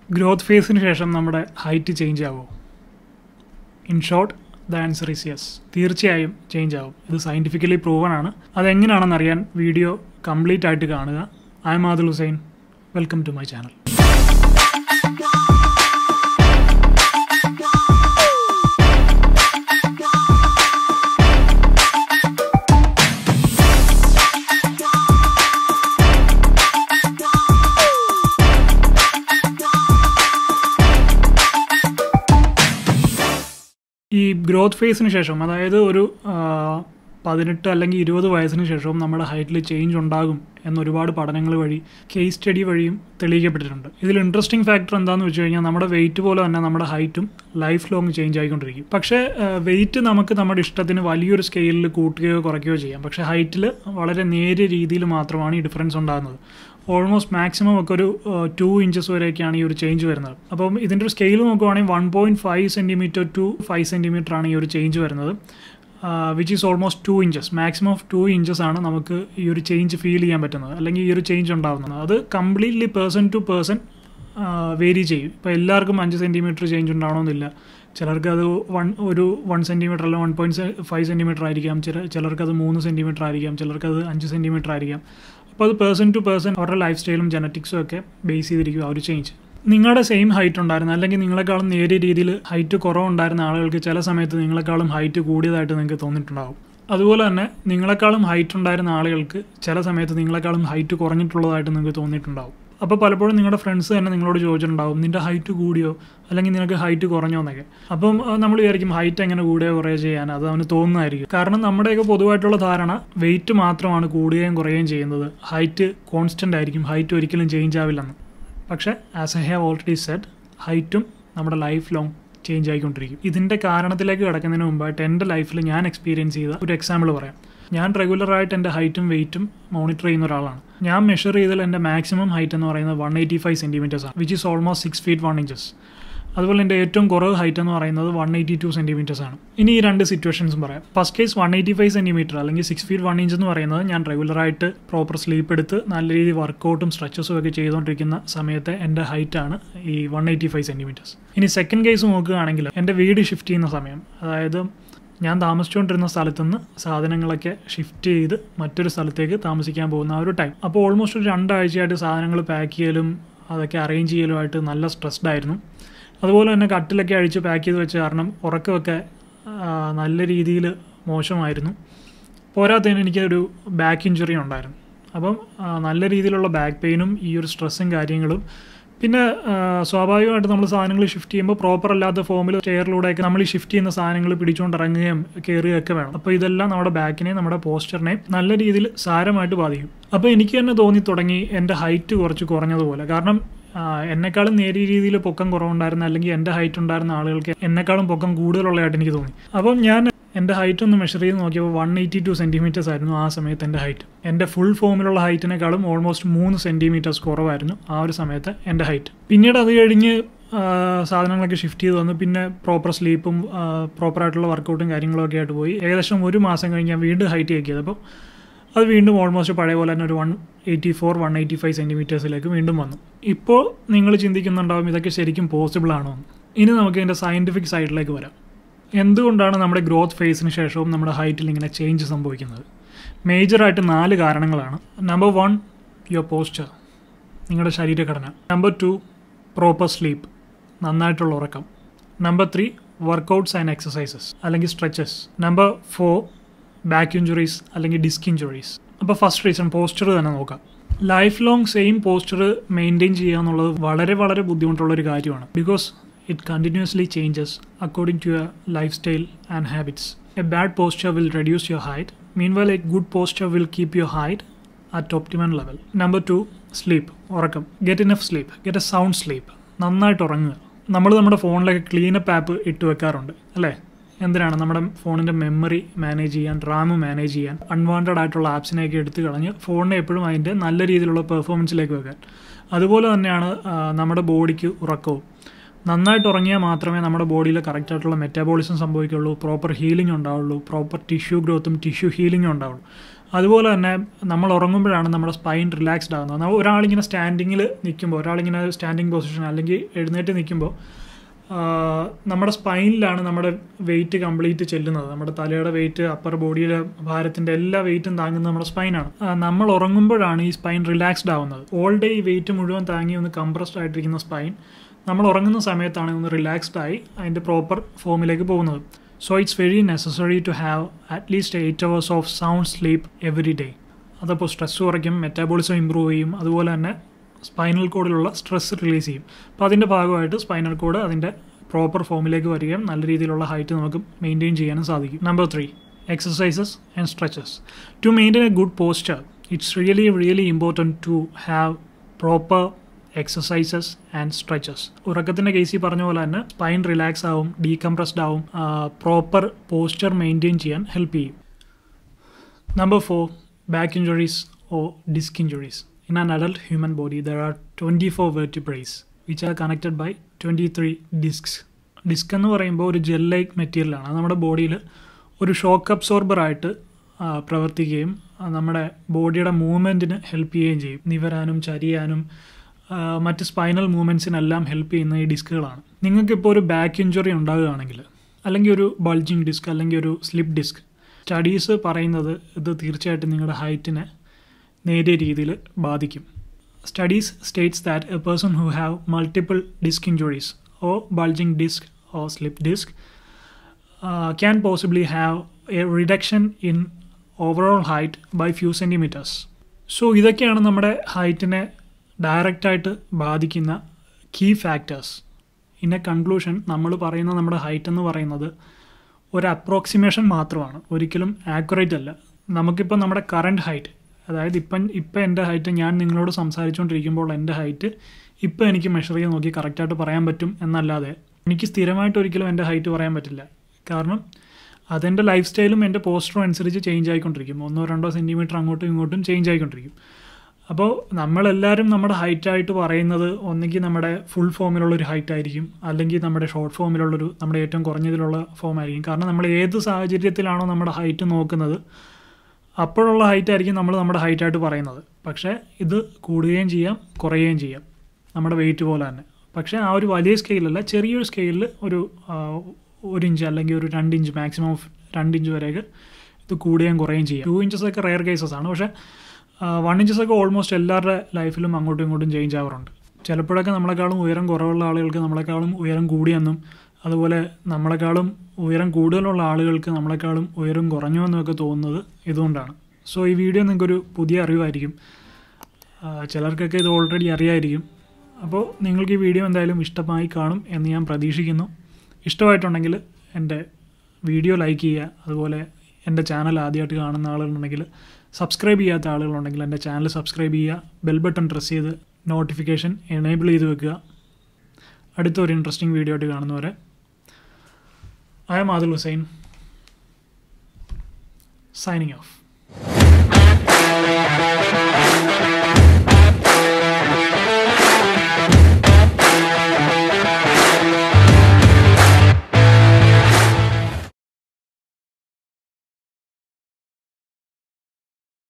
Growth ഫേസിന് ശേഷം നമ്മുടെ ഹൈറ്റ് ചേഞ്ച് ആവുമോ in short the answer is yes തീർച്ചയായും ചേഞ്ച് ആവും ഇത് സയൻറ്റിഫിക്കലി പ്രൂവൺ ആണ് അതെങ്ങനെയാണെന്ന് അറിയാൻ വീഡിയോ കംപ്ലീറ്റ് ആയിട്ട് കാണുക I'm Adul Hussain welcome to my channel ഈ ഗ്രോത്ത് ഫേസിന് ശേഷം അതായത് ഒരു ആ, പതിനെട്ട് അല്ലെങ്കിൽ ഇരുപത് വയസ്സിന് ശേഷവും നമ്മുടെ ഹൈറ്റിൽ ചേഞ്ച് ഉണ്ടാകും എന്നൊരുപാട് പഠനങ്ങൾ വഴി കേസ് സ്റ്റഡി വഴിയും തെളിയിക്കപ്പെട്ടിട്ടുണ്ട് ഇതിൽ ഇൻട്രസ്റ്റിംഗ് ഫാക്ടർ എന്താണെന്ന് വെച്ച് കഴിഞ്ഞാൽ നമ്മുടെ വെയിറ്റ് പോലെ തന്നെ നമ്മുടെ ഹൈറ്റും ലൈഫ് ലോങ് ചേഞ്ച് ആയിക്കൊണ്ടിരിക്കും പക്ഷേ വെയിറ്റ് നമുക്ക് നമ്മുടെ ഇഷ്ടത്തിന് വലിയൊരു സ്കെയിലിൽ കൂട്ടുകയോ കുറയ്ക്കുകയോ ചെയ്യാം പക്ഷേ ഹൈറ്റിൽ വളരെ നേരിയ രീതിയിൽ മാത്രമാണ് ഈ ഡിഫറൻസ് ഉണ്ടാകുന്നത് ഓൾമോസ്റ്റ് മാക്സിമം ഒക്കെ ഒരു ടു ഇഞ്ചസ് വരെയൊക്കെയാണ് ഈ ഒരു ചേഞ്ച് വരുന്നത് അപ്പം ഇതിൻ്റെ ഒരു സ്കെയിൽ നോക്കുവാണെങ്കിൽ one point five centimetre to five centimetre ആണ് ഈ ഒരു ചേഞ്ച് വരുന്നത് which is almost two inches maximum of two inches ആണ് നമുക്ക് ഈ ഒരു ചേഞ്ച് ഫീൽ ചെയ്യാൻ പറ്റുന്നത് അല്ലെങ്കിൽ ഈ ഒരു ചേഞ്ച് ഉണ്ടാകുന്നത് അത് completely person to person vary ചെയ്യും ഇപ്പോൾ എല്ലാവർക്കും അഞ്ച് സെൻറ്റിമീറ്റർ ചേഞ്ച് ഉണ്ടാവണമെന്നില്ല ചിലർക്ക് അത് വൺ ഒരു വൺ സെൻറ്റിമീറ്റർ അല്ല വൺ പോയിൻറ്റ് ഫൈവ് സെൻറ്റിമീറ്റർ ആയിരിക്കാം ചില ചിലർക്ക് അത് മൂന്ന് സെൻറ്റിമീറ്റർ ആയിരിക്കാം ചിലർക്ക് അത് അഞ്ച് സെൻറ്റിമീറ്റർ ആയിരിക്കാം അപ്പോൾ അത് പേഴ്സൺ ടു പേഴ്സൺ അവരുടെ ലൈഫ് സ്റ്റൈലും ജനറ്റിക്സും ഒക്കെ ബേസ് ചെയ്തിരിക്കും ആ ഒരു ചേഞ്ച് നിങ്ങളുടെ സെയിം ഹൈറ്റ് ഉണ്ടായിരുന്ന അല്ലെങ്കിൽ നിങ്ങളെക്കാളും നേരിയ രീതിയിൽ ഹൈറ്റ് കുറവുണ്ടായിരുന്ന ആളുകൾക്ക് ചില സമയത്ത് നിങ്ങളെക്കാളും ഹൈറ്റ് കൂടിയതായിട്ട് നിങ്ങൾക്ക് തോന്നിയിട്ടുണ്ടാവും അതുപോലെ തന്നെ നിങ്ങളെക്കാളും ഹൈറ്റ് ഉണ്ടായിരുന്ന ആളുകൾക്ക് ചില സമയത്ത് നിങ്ങളെക്കാളും ഹൈറ്റ് കുറഞ്ഞിട്ടുള്ളതായിട്ട് നിങ്ങൾക്ക് തോന്നിയിട്ടുണ്ടാവും അപ്പോൾ പലപ്പോഴും നിങ്ങളുടെ ഫ്രണ്ട്സ് തന്നെ നിങ്ങളോട് ചോദിച്ചിട്ടുണ്ടാവും നിന്റെ ഹൈറ്റ് കൂടിയോ അല്ലെങ്കിൽ നിനക്ക് ഹൈറ്റ് കുറഞ്ഞോ എന്നൊക്കെ അപ്പം അഹ് നമ്മൾ വിചാരിക്കും ഹൈറ്റ് എങ്ങനെ കൂടുകയോ കുറയോ ചെയ്യാൻ അത് അവന് തോന്നുന്നതായിരിക്കും കാരണം നമ്മുടെയൊക്കെ പൊതുവായിട്ടുള്ള ധാരണ വെയിറ്റ് മാത്രമാണ് കൂടുകയും കുറയുകയും ചെയ്യുന്നത് ഹൈറ്റ് കോൺസ്റ്റൻ്റ് ആയിരിക്കും ഹൈറ്റ് ഒരിക്കലും ചേഞ്ച് ആവില്ലെന്ന് പക്ഷേ as a have already set ഹൈറ്റും നമ്മുടെ ലൈഫ് ലോങ് ചേഞ്ച് ആയിക്കൊണ്ടിരിക്കും ഇതിൻ്റെ കാരണത്തിലേക്ക് കിടക്കുന്നതിന് മുമ്പായിട്ട് എൻ്റെ ലൈഫിൽ ഞാൻ എക്സ്പീരിയൻസ് ചെയ്ത ഒരു എക്സാമ്പിൾ പറയാം ഞാൻ റെഗുലറായിട്ട് എൻ്റെ ഹൈറ്റും വെയിറ്റും മോണിറ്റർ ചെയ്യുന്ന ഒരാളാണ് ഞാൻ മെഷർ ചെയ്തതിൽ എൻ്റെ മാക്സിമം ഹൈറ്റ് എന്ന് പറയുന്നത് വൺ എയ്റ്റി ഫൈവ് സെൻറ്റിമീറ്റേഴ്സ് ആണ് which is almost six feet one inches അതുപോലെ എൻ്റെ ഏറ്റവും കുറവ് ഹൈറ്റ് എന്ന് പറയുന്നത് വൺ എയ്റ്റി ടു സെൻറ്റിമീറ്റേഴ്സ് ആണ് ഇനി ഈ രണ്ട് സിറ്റുവേഷൻസും പറയാം first case one eighty five centimetre അല്ലെങ്കിൽ സിക്സ് ഫീറ്റ് വൺ ഇഞ്ച് എന്ന് പറയുന്നത് ഞാൻ റെഗുലറായിട്ട് പ്രോപ്പർ സ്ലീപ്പ് എടുത്ത് നല്ല രീതിയിൽ വർക്കൗട്ടും സ്ട്രെച്ചസും ഒക്കെ ചെയ്തുകൊണ്ടിരിക്കുന്ന സമയത്തെ എൻ്റെ ഹൈറ്റാണ് ഈ വൺ എയ്റ്റി ഫൈവ് സെൻറ്റിമീറ്റേഴ്സ് ഇനി സെക്കൻഡ് കേസ് നോക്കുകയാണെങ്കിൽ എൻ്റെ വീട് ഷിഫ്റ്റ് ചെയ്യുന്ന സമയം അതായത് ഞാൻ താമസിച്ചുകൊണ്ടിരുന്ന സ്ഥലത്തുനിന്ന് സാധനങ്ങളൊക്കെ ഷിഫ്റ്റ് ചെയ്ത് മറ്റൊരു സ്ഥലത്തേക്ക് താമസിക്കാൻ പോകുന്ന ആ ഒരു ടൈം അപ്പോൾ ഓൾമോസ്റ്റ് ഒരു രണ്ടാഴ്ചയായിട്ട് സാധനങ്ങൾ പാക്ക് ചെയ്യലും അതൊക്കെ അറേഞ്ച് ചെയ്യലുമായിട്ട് നല്ല സ്ട്രെസ്ഡ് ആയിരുന്നു അതുപോലെ തന്നെ കട്ടിലൊക്കെ അഴിച്ച് പാക്ക് ചെയ്ത് വെച്ച കാരണം ഉറക്കമൊക്കെ ആ, നല്ല രീതിയിൽ മോശമായിരുന്നു പോരാത്തതിന് എനിക്കൊരു ബാക്ക് ഇഞ്ചുറി ഉണ്ടായിരുന്നു അപ്പം ആ, നല്ല രീതിയിലുള്ള ബാക്ക് പെയിനും ഈ ഒരു സ്ട്രെസ്സും കാര്യങ്ങളും പിന്നെ ആ, സ്വാഭാവികമായിട്ട് നമ്മൾ സാധനങ്ങൾ ഷിഫ്റ്റ് ചെയ്യുമ്പോൾ പ്രോപ്പർ അല്ലാത്ത ഫോമിൽ ചെയറിലൂടെയൊക്കെ നമ്മൾ ഈ ഷിഫ്റ്റ് ചെയ്യുന്ന സാധനങ്ങൾ പിടിച്ചുകൊണ്ട് ഇറങ്ങുകയും കയറുകയൊക്കെ വേണം അപ്പോൾ ഇതെല്ലാം നമ്മുടെ ബാക്കിനെയും നമ്മുടെ പോസ്റ്ററിനെയും നല്ല രീതിയിൽ സാരമായിട്ട് ബാധിക്കും അപ്പോൾ എനിക്ക് തന്നെ തോന്നി തുടങ്ങി എൻ്റെ ഹൈറ്റ് കുറച്ച് കുറഞ്ഞതുപോലെ കാരണം ആ, എന്നെക്കാളും നേരിയ രീതിയിൽ പൊക്കം കുറവുണ്ടായിരുന്ന അല്ലെങ്കിൽ എൻ്റെ ഹൈറ്റ് ഉണ്ടായിരുന്ന ആളുകൾക്ക് എന്നെക്കാളും പൊക്കം കൂടുതലുള്ളതായിട്ട് എനിക്ക് തോന്നി അപ്പം ഞാൻ എൻ്റെ ഹൈറ്റ് ഒന്ന് മെഷർ ചെയ്ത് നോക്കിയപ്പോൾ വൺ എയ്റ്റി ടു സെൻറ്റിമീറ്റേഴ്സ് ആയിരുന്നു ആ സമയത്ത് എൻ്റെ ഹൈറ്റ് എൻ്റെ ഫുൾ ഫോമിലുള്ള ഹൈറ്റിനേക്കാളും ഓൾമോസ്റ്റ് മൂന്ന് സെൻറ്റിമീറ്റേഴ്സ് കുറവായിരുന്നു ആ ഒരു സമയത്ത് എൻ്റെ ഹൈറ്റ് പിന്നീട് അത് കഴിഞ്ഞ് ആ, സാധനങ്ങളൊക്കെ ഷിഫ്റ്റ് ചെയ്ത് വന്ന് പിന്നെ പ്രോപ്പർ സ്ലീപ്പും പ്രോപ്പറായിട്ടുള്ള വർക്കൗട്ടും കാര്യങ്ങളൊക്കെ ആയിട്ട് പോയി ഏകദേശം ഒരു മാസം കഴിഞ്ഞ് ഞാൻ വീണ്ടും ഹൈറ്റ് ആക്കിയത് അപ്പോൾ അത് വീണ്ടും ഓൾമോസ്റ്റ് പഴയ പോലെ തന്നെ ഒരു one eighty four one eighty five സെൻറ്റിമീറ്റേഴ്സിലേക്ക് വീണ്ടും വന്നു ഇപ്പോൾ നിങ്ങൾ ചിന്തിക്കുന്നുണ്ടാവും ഇതൊക്കെ ശരിക്കും പോസിബിൾ ആണോ എന്ന് ഇനി നമുക്ക് ഇതിൻ്റെ സയൻറ്റിഫിക് സൈഡിലേക്ക് വരാം എന്തുകൊണ്ടാണ് നമ്മുടെ ഗ്രോത്ത് ഫേസിന് ശേഷവും നമ്മുടെ ഹൈറ്റിൽ ഇങ്ങനെ ചേഞ്ച് സംഭവിക്കുന്നത് മേജറായിട്ട് നാല് കാരണങ്ങളാണ് നമ്പർ വൺ യുവർ പോസ്ചർ നിങ്ങളുടെ ശരീരഘടന നമ്പർ ടു പ്രോപ്പർ സ്ലീപ്പ് നന്നായിട്ടുള്ള ഉറക്കം number three workouts and exercises അല്ലെങ്കിൽ stretches number four back injuries അല്ലെങ്കിൽ ഡിസ്ക് ഇഞ്ചുറീസ് അപ്പോൾ ഫസ്റ്റ് റീസൺ പോസ്ചർ തന്നെ നോക്കാം life long same posture maintain ചെയ്യുക എന്നുള്ളത് വളരെ വളരെ ബുദ്ധിമുട്ടുള്ള ഒരു കാര്യമാണ് because it continuously changes according to your life style and habits a bad posture will reduce your height mean well a good posture will keep your height at optimum level number two sleep ഉറക്കം get enough sleep get a sound sleep നന്നായിട്ട് ഉറങ്ങുക നമ്മൾ നമ്മുടെ ഫോണിലൊക്കെ cleanup app ഇട്ട് വെക്കാറുണ്ട് അല്ലേ എന്തിനാണ് നമ്മുടെ ഫോണിൻ്റെ മെമ്മറി മാനേജ് ചെയ്യാൻ റാം മാനേജ് ചെയ്യാൻ അൺവാണ്ടഡ് ആയിട്ടുള്ള ആപ്സിനെയൊക്കെ എടുത്ത് കളഞ്ഞ് ഫോണിനെ എപ്പോഴും അതിൻ്റെ നല്ല രീതിയിലുള്ള പെർഫോമൻസിലേക്ക് വെക്കാൻ അതുപോലെ തന്നെയാണ് ആ, നമ്മുടെ ബോഡിക്ക് ഉറക്കവും നന്നായിട്ട് ഉറങ്ങിയാൽ മാത്രമേ നമ്മുടെ ബോഡിയിൽ കറക്റ്റായിട്ടുള്ള മെറ്റാബോളിസം സംഭവിക്കുള്ളൂ പ്രോപ്പർ ഹീലിംഗ് ഉണ്ടാവുള്ളൂ പ്രോപ്പർ ടിഷ്യൂ ഗ്രോത്തും ടിഷ്യൂ ഹീലിംഗും ഉണ്ടാവുള്ളൂ അതുപോലെ തന്നെ നമ്മൾ ഉറങ്ങുമ്പോഴാണ് നമ്മുടെ സ്പൈൻ റിലാക്സ്ഡ് ആകുന്നത് നമ്മൾ ഒരാളിങ്ങനെ സ്റ്റാൻഡിങ്ങിൽ നിൽക്കുമ്പോൾ ഒരാളിങ്ങനെ സ്റ്റാൻഡിങ് പൊസിഷൻ അല്ലെങ്കിൽ എഴുന്നേറ്റ് നിൽക്കുമ്പോൾ നമ്മുടെ സ്പൈനിലാണ് നമ്മുടെ വെയിറ്റ് കംപ്ലീറ്റ് ചെല്ലുന്നത് നമ്മുടെ തലയുടെ വെയിറ്റ് അപ്പർ ബോഡിയുടെ ഭാരത്തിൻ്റെ എല്ലാ വെയിറ്റും താങ്ങുന്നത് നമ്മുടെ സ്പൈനാണ് നമ്മൾ ഉറങ്ങുമ്പോഴാണ് ഈ സ്പൈൻ റിലാക്സ്ഡ് ആവുന്നത് ഓൾ ഡേ ഈ വെയിറ്റ് മുഴുവൻ താങ്ങി ഒന്ന് കംപ്രസ്ഡ് ആയിട്ടിരിക്കുന്ന സ്പൈൻ നമ്മൾ ഉറങ്ങുന്ന സമയത്താണ് ഒന്ന് റിലാക്സ്ഡ് ആയി അതിൻ്റെ പ്രോപ്പർ ഫോമിലേക്ക് പോകുന്നത് so it's very necessary to have at least eight hours of sound sleep every day അതപ്പോൾ സ്ട്രെസ് കുറയ്ക്കും മെറ്റാബോളിസം ഇമ്പ്രൂവ് ചെയ്യും അതുപോലെ തന്നെ സ്പൈനൽ കോഡിലുള്ള സ്ട്രെസ് റിലീസ് ചെയ്യും അപ്പോൾ അതിൻ്റെ ഭാഗമായിട്ട് സ്പൈനൽ കോഡ് അതിൻ്റെ പ്രോപ്പർ ഫോമിലേക്ക് വരികയും നല്ല രീതിയിലുള്ള ഹൈറ്റ് നമുക്ക് മെയിൻറ്റെയിൻ ചെയ്യാനും സാധിക്കും number three exercises and stretches to maintain a good posture it's really really important to have proper exercises and stretches ഉറക്കത്തിൻ്റെ കേസിൽ പറഞ്ഞ പോലെ തന്നെ സ്പൈൻ റിലാക്സ് ആവും ഡീകംപ്രസ്ഡ് ആവും പ്രോപ്പർ പോസ്ചർ മെയിൻറ്റെയിൻ ചെയ്യാൻ ഹെൽപ്പ് ചെയ്യും number four back injuries or disc injuries In an adult human body, there are 24 vertebrae which are connected by 23 discs. Disc എന്ന് പറയുമ്പോൾ ഒരു ജെൽ ലൈക്ക് മെറ്റീരിയലാണ് അത് നമ്മുടെ ബോഡിയിൽ ഒരു ഷോക്ക് അബ്സോർബറായിട്ട് പ്രവർത്തിക്കുകയും നമ്മുടെ ബോഡിയുടെ മൂവ്മെൻറ്റിന് ഹെൽപ്പ് ചെയ്യുകയും ചെയ്യും നിവരാനും ചരിയാനും മറ്റ് സ്പൈനൽ മൂവ്മെൻറ്റ്സിനെല്ലാം ഹെൽപ്പ് ചെയ്യുന്ന ഈ ഡിസ്കുകളാണ് നിങ്ങൾക്കിപ്പോൾ ഒരു ബാക്ക് ഇഞ്ചുറി ഉണ്ടാകുകയാണെങ്കിൽ അല്ലെങ്കിൽ ഒരു ബൾജിങ് ഡിസ്ക് അല്ലെങ്കിൽ ഒരു സ്ലിപ്പ് ഡിസ്ക് സ്റ്റഡീസ് പറയുന്നത് ഇത് തീർച്ചയായിട്ടും നിങ്ങളുടെ ഹൈറ്റിനെ നേരിയ രീതിയിൽ ബാധിക്കും studies states that a person who have multiple disc injuries or bulging disc or slip disc can possibly have a reduction in overall height by few centimetres so ഇതൊക്കെയാണ് നമ്മുടെ ഹൈറ്റിനെ ഡയറക്റ്റായിട്ട് ബാധിക്കുന്ന key factors in a conclusion നമ്മൾ പറയുന്ന നമ്മുടെ height എന്ന് പറയുന്നത് ഒരു അപ്രോക്സിമേഷൻ മാത്രമാണ് ഒരിക്കലും ആക്യുറേറ്റ് അല്ല നമുക്കിപ്പോൾ നമ്മുടെ കറണ്ട് ഹൈറ്റ് അതായത് ഇപ്പം ഇപ്പം എൻ്റെ ഹൈറ്റ് ഞാൻ നിങ്ങളോട് സംസാരിച്ചുകൊണ്ടിരിക്കുമ്പോൾ എൻ്റെ ഹൈറ്റ് ഇപ്പം എനിക്ക് മെഷർ ചെയ്ത് നോക്കി കറക്റ്റായിട്ട് പറയാൻ പറ്റും എന്നല്ലാതെ എനിക്ക് സ്ഥിരമായിട്ട് ഒരിക്കലും എൻ്റെ ഹൈറ്റ് പറയാൻ പറ്റില്ല കാരണം അതെൻ്റെ ലൈഫ് സ്റ്റൈലും എൻ്റെ പോസ്റ്ററും അനുസരിച്ച് ചേഞ്ച് ആയിക്കൊണ്ടിരിക്കും ഒന്നോ രണ്ടോ സെൻറ്റിമീറ്റർ അങ്ങോട്ടും ഇങ്ങോട്ടും ചേഞ്ച് ആയിക്കൊണ്ടിരിക്കും അപ്പോൾ നമ്മളെല്ലാവരും നമ്മുടെ ഹൈറ്റായിട്ട് പറയുന്നത് ഒന്നുകിൽ നമ്മുടെ ഫുൾ ഫോമിലുള്ള ഒരു ഹൈറ്റ് ആയിരിക്കും അല്ലെങ്കിൽ നമ്മുടെ ഷോർട്ട് ഫോമിലുള്ളൊരു നമ്മുടെ ഏറ്റവും കുറഞ്ഞതിലുള്ള ഫോം ആയിരിക്കും കാരണം നമ്മൾ ഏത് സാഹചര്യത്തിലാണോ നമ്മുടെ ഹൈറ്റ് നോക്കുന്നത് അപ്പോഴുള്ള ഹൈറ്റ് ആയിരിക്കും നമ്മൾ നമ്മുടെ ഹൈറ്റായിട്ട് പറയുന്നത് പക്ഷേ ഇത് കൂടുകയും ചെയ്യാം കുറയുകയും ചെയ്യാം നമ്മുടെ വെയിറ്റ് പോലെ തന്നെ പക്ഷേ ആ ഒരു വലിയ സ്കെയിലല്ല ചെറിയൊരു സ്കെയിലിൽ ഒരു ഒരു ഇഞ്ച് അല്ലെങ്കിൽ ഒരു രണ്ട് ഇഞ്ച് മാക്സിമം ഓഫ് രണ്ട് ഇഞ്ച് വരെയൊക്കെ ഇത് കൂടുകയും കുറയുകയും ചെയ്യാം ടു ഇഞ്ചസ് ഒക്കെ റെയർ കേസസ് ആണ് പക്ഷേ വൺ ഇഞ്ചസ് ഒക്കെ ഓൾമോസ്റ്റ് എല്ലാവരുടെ ലൈഫിലും അങ്ങോട്ടും ഇങ്ങോട്ടും ചേഞ്ച് ആവാറുണ്ട് ചിലപ്പോഴൊക്കെ നമ്മളെക്കാളും ഉയരം കുറവുള്ള ആളുകൾക്ക് നമ്മളെക്കാളും ഉയരം കൂടിയെന്നും അതുപോലെ നമ്മളെക്കാളും ഉയരം കൂടുതലുള്ള ആളുകൾക്ക് നമ്മളെക്കാളും ഉയരം കുറഞ്ഞു എന്നൊക്കെ തോന്നുന്നത് ഇതുകൊണ്ടാണ് സോ ഈ വീഡിയോ നിങ്ങൾക്കൊരു പുതിയ അറിവായിരിക്കും ചിലർക്കൊക്കെ ഇത് ഓൾറെഡി അറിയായിരിക്കും അപ്പോൾ നിങ്ങൾക്ക് ഈ വീഡിയോ എന്തായാലും ഇഷ്ടമായി കാണും എന്ന് ഞാൻ പ്രതീക്ഷിക്കുന്നു ഇഷ്ടമായിട്ടുണ്ടെങ്കിൽ എൻ്റെ വീഡിയോ ലൈക്ക് ചെയ്യുക അതുപോലെ എൻ്റെ ചാനൽ ആദ്യമായിട്ട് കാണുന്ന ആളുകളുണ്ടെങ്കിൽ സബ്സ്ക്രൈബ് ചെയ്യാത്ത ആളുകളുണ്ടെങ്കിൽ എൻ്റെ ചാനൽ സബ്സ്ക്രൈബ് ചെയ്യുക ബെൽ ബട്ടൺ പ്രസ് ചെയ്ത് നോട്ടിഫിക്കേഷൻ എനേബിൾ ചെയ്ത് വെക്കുക അടുത്തൊരു ഇൻട്രസ്റ്റിംഗ് വീഡിയോ ആയിട്ട് കാണുന്നവരെ I am Adil Hussain, signing off.